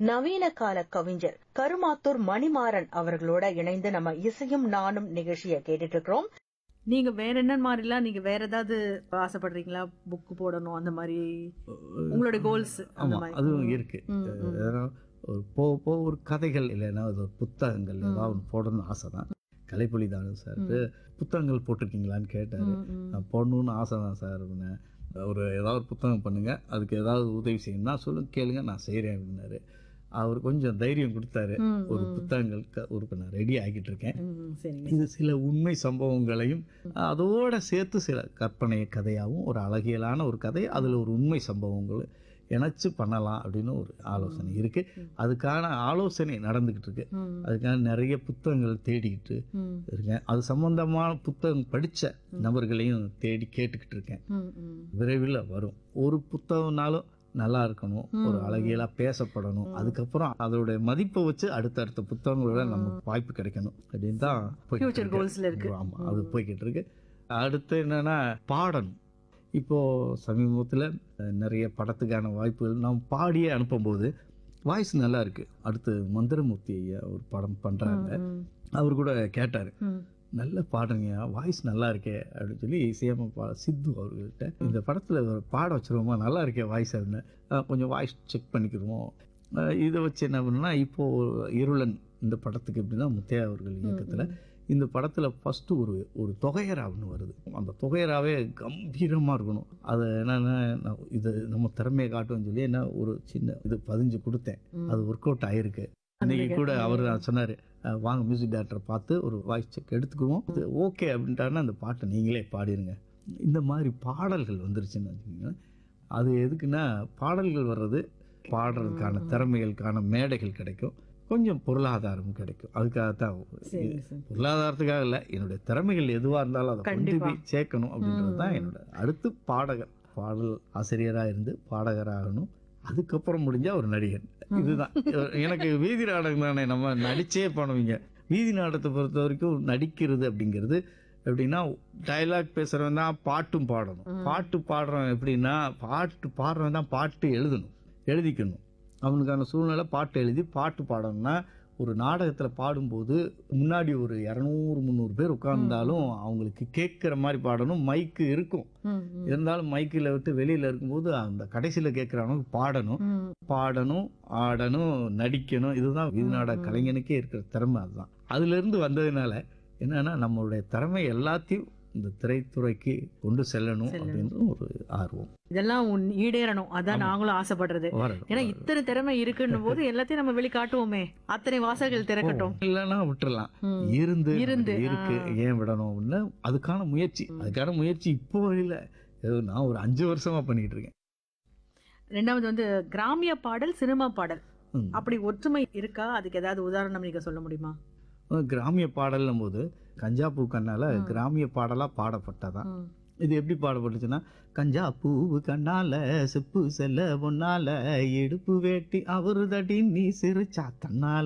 நவீன கால கவிஞர் கருமாத்தூர் மணிமாறன் அவர்களோட இணைந்து நம்ம இசையும் நானும் நிகழ்ச்சியை கேட்டுட்டு இருக்கிறோம் நீங்க வேற என்ன மாதிரிலாம் நீங்க வேற ஏதாவது ஆசைப்படுறீங்களா புக் போடணும் அந்த மாதிரி உங்களோட கோல்ஸ் அந்த ஆமா மாதிரி அதுவும் இருக்கு ம், ம். ஏன்னா, ஒரு போக போக ஒரு கதைகள் இல்லைன்னா அது ஒரு புத்தகங்கள் ஏதாவது ஒன்று போடணும்னு ஆசை தான் கலைப்பொலி தானு சார் புத்தகங்கள் போட்டிருக்கீங்களான்னு கேட்டார் ம், ம். நான் போடணும்னு ஆசை தான் சார் அப்படின்னேன் ஒரு ஏதாவது ஒரு புத்தகம் பண்ணுங்க அதுக்கு ஏதாவது உதவி செய்யணும்னா சொல்லுங்க கேளுங்க நான் செய்கிறேன் அப்படின்னாரு அவர் கொஞ்சம் தைரியம் கொடுத்தாரு ம், ஒரு ம். புத்தகங்கள் க- ஒரு இப்ப நான் ரெடி ஆகிட்டு இருக்கேன் ம், ம், சரிங்க இது சில உண்மை சம்பவங்களையும் அதோட சேர்த்து சில கற்பனை கதையாகவும் ஒரு அழகியலான ஒரு கதை அதில் ஒரு உண்மை சம்பவங்கள் இணைச்சு பண்ணலாம் அப்படின்னு ஒரு ஆலோசனை இருக்கு அதுக்கான ஆலோசனை நடந்துக்கிட்டு இருக்கு ம், அதுக்கான நிறைய புத்தகங்கள் தேடிக்கிட்டு ம், இருக்கேன் அது சம்பந்தமான புத்தகம் படித்த நபர்களையும் தேடி கேட்டுக்கிட்டு இருக்கேன் ம், ம். விரைவில் வரும் ஒரு புத்தகம்னாலும் நல்லா இருக்கணும் ஒரு அழகியலா பேசப்படணும் அதுக்கப்புறம் அதோட மதிப்பை வச்சு அடுத்தடுத்த புத்தகங்களோட நமக்கு வாய்ப்பு கிடைக்கணும் அப்படின்னு தான் போய்கிட்டு Future இருக்கு. goalsல இருக்கு. ஆமா அது போய்கிட்டு இருக்கு அடுத்து என்னன்னா பாடணும் இப்போ சமீபத்தில் நிறைய படத்துக்கான வாய்ப்புகள் நாம் பாடியே அனுப்பும்போது வாய்ஸ் நல்லா இருக்கு அடுத்து மந்திரமூர்த்தி ஐயா ஒரு படம் பண்றாங்க ம், அவர் கூட கேட்டார் ம். நல்ல பாடுறீங்க வாய்ஸ் நல்லா இருக்கே அப்படின்னு சொல்லி இசையமைப்பா சித்து அவர்கள்ட்ட இந்த படத்தில் ஒரு பாட வச்சிருவோமா நல்லா இருக்கே வாய்ஸ் அப்படின்னு அஹ் கொஞ்சம் வாய்ஸ் செக் பண்ணிக்கிடுவோம் அஹ் இதை வச்சு என்ன பண்ணா இப்போ இருளன் இந்த படத்துக்கு எப்படின்னா முத்தையா அவர்கள் இயக்கத்தில் இந்த படத்தில் ஃபஸ்ட்டு ஒரு ஒரு தொகையரான்னு வருது அந்த தொகையராவே கம்பீரமாக இருக்கணும் அது என்னன்னா நான் இது நம்ம திறமையை காட்டுவோம்னு சொல்லி என்ன ஒரு சின்ன இது பதிஞ்சு கொடுத்தேன் அது ஒர்க் அவுட் ஆயிருக்கு இன்னைக்கு கூட அவர் சொன்னார் வாங்க மியூசிக் டேரக்டரை பார்த்து ஒரு வாய்ஸ் செக் எடுத்துக்குவோம் இது ஓகே அப்படின்ட்டாருன்னா அந்த பாட்டை நீங்களே பாடிருங்க இந்த மாதிரி பாடல்கள் வந்துருச்சுன்னு வச்சுக்கோங்களேன் அது எதுக்குன்னா பாடல்கள் வர்றது பாடுறதுக்கான திறமைகளுக்கான மேடைகள் கிடைக்கும் கொஞ்சம் பொருளாதாரம் கிடைக்கும் அதுக்காக தான் சரி, சரி. பொருளாதாரத்துக்காக இல்லை என்னுடைய திறமைகள் எதுவாக இருந்தாலும் அதை கொண்டு கண்டிப்பா. போய் சேர்க்கணும் அப்படின்றது தான் என்னோட அடுத்து பாடகர் பாடல் ஆசிரியராக இருந்து பாடகராகணும் அதுக்கப்புறம் முடிஞ்சா ஒரு நடிகர் இதுதான் எனக்கு வீதி நாடகம் தானே நம்ம நடிச்சே பண்ணுவீங்க வீதி நாடகத்தை பொறுத்த வரைக்கும் நடிக்கிறது அப்படிங்கிறது எப்படின்னா டைலாக் பேசுறவன் தான் பாட்டும் பாடணும் பாட்டு பாடுறவன் எப்படின்னா பாட்டு பாடுறவன் தான் பாட்டு எழுதணும் எழுதிக்கணும் அவனுக்கான சூழ்நிலை பாட்டு எழுதி பாட்டு பாடணும்னா ஒரு நாடகத்தில் பாடும்போது முன்னாடி ஒரு இரநூறு முந்நூறு பேர் உட்கார்ந்தாலும் அவங்களுக்கு கேட்குற மாதிரி பாடணும் மைக்கு இருக்கும் ம், ம். இருந்தாலும் மைக்கில் விட்டு வெளியில் இருக்கும்போது அந்த கடைசியில் கேட்குறவனுக்கு பாடணும் ம், பாடணும் ஆடணும் நடிக்கணும் இதுதான் வீதி நாடக கலைஞனுக்கே இருக்கிற திறமை அதுதான் அதுலேருந்து வந்ததுனால என்னன்னா நம்மளுடைய திறமை எல்லாத்தையும் இந்த திரைத்துறைக்கு கொண்டு செல்லணும் அப்படின்ற ஒரு ஆர்வம் இதெல்லாம் உன் ஈடேறணும் அதான் நாங்களும் ஆசைப்படுறது வரணும் ஏன்னா இத்தனை திறமை இருக்குன்னும் போது எல்லாத்தையும் நம்ம வெளிக்காட்டுவோமே அத்தனை வாசல்கள் திறக்கட்டும் இல்லைன்னா விட்டுறலாம் ம். இருந்து இருந்து, இருக்கு ஏன் விடணும் அப்படின்னு அதுக்கான முயற்சி அதுக்கான முயற்சி இப்போ இல்லை ஏதோ நான் ஒரு அஞ்சு வருஷமா பண்ணிட்டு இருக்கேன் ரெண்டாவது வந்து கிராமிய பாடல் சினிமா பாடல் ம். அப்படி ஒற்றுமை இருக்கா அதுக்கு ஏதாவது உதாரணம் நீங்க சொல்ல முடியுமா கிராமிய பாடல்னும் போது கஞ்சா பூ கண்ணால கிராமிய பாடலா பாடப்பட்டதான் ம். இது எப்படி பாடப்பட்டுச்சுன்னா கஞ்சா பூவு கண்ணால செப்பு செல்ல பொன்னால இடுப்பு வேட்டி அவரு தடி நீ சிரிச்சா தன்னால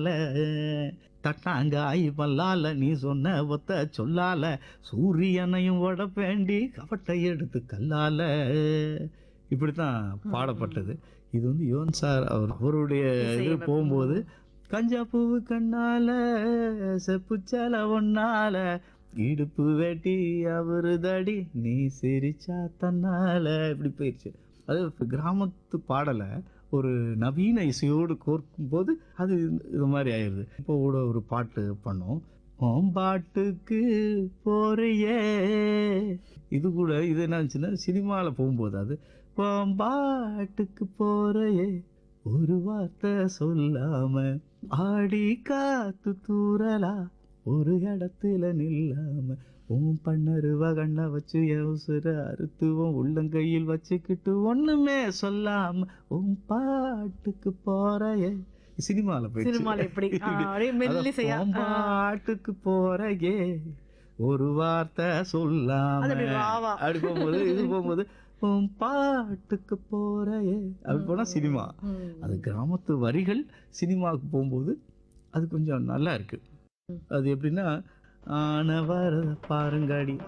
தட்டாங்காய் பல்லால நீ சொன்ன ஒத்த சொல்லால சூரியனையும் உடப்பேண்டி கவட்டை எடுத்து கல்லால இப்படித்தான் பாடப்பட்டது இது வந்து யுவன் சார் அவர் அவருடைய இது இசையமைப்பு. போகும்போது கஞ்சா பூவு கண்ணால செப்புச்சல ஒன்னால இடுப்பு வெட்டி அவரு தடி நீ சிரிச்சா தன்னால இப்படி போயிடுச்சு அது இப்ப கிராமத்து பாடலை ஒரு நவீன இசையோடு கோர்க்கும் போது அது இது மாதிரி ஆயிடுது இப்போ கூட ஒரு பாட்டு பண்ணோம் ஓம் பாட்டுக்கு போறியே இது கூட இது என்னாச்சுன்னா சினிமாவில் போகும்போது அது ஓம் பாட்டுக்கு போறையே ஒரு வார்த்தை சொல்லாம ஆடி காத்து தூரலா ஒரு இடத்துல நில்லாம உன் பண்ணருவ கண்ண வச்சு என் உசுர அறுத்துவோம் உள்ளங்கையில் வச்சுக்கிட்டு ஒண்ணுமே சொல்லாம உன் பாட்டுக்கு போறையே சினிமால போயிடுச்சு. சினிமால எப்படி? ஆ, அப்படியே மெல்லிசையா. அதான், உன் பாட்டுக்கு போறையே ஒரு வார்த்தை சொல்லாம அது அப்படி வா, வா. அப்படி போகும்போது இது போகும்போது உன் பாட்டுக்கு போறையே அப்படி போனா சினிமா ம். அது கிராமத்து வரிகள் சினிமாவுக்கு போகும்போது அது கொஞ்சம் நல்லா இருக்கு அது எப்படின்னா ஆன வரத பாருங்காடி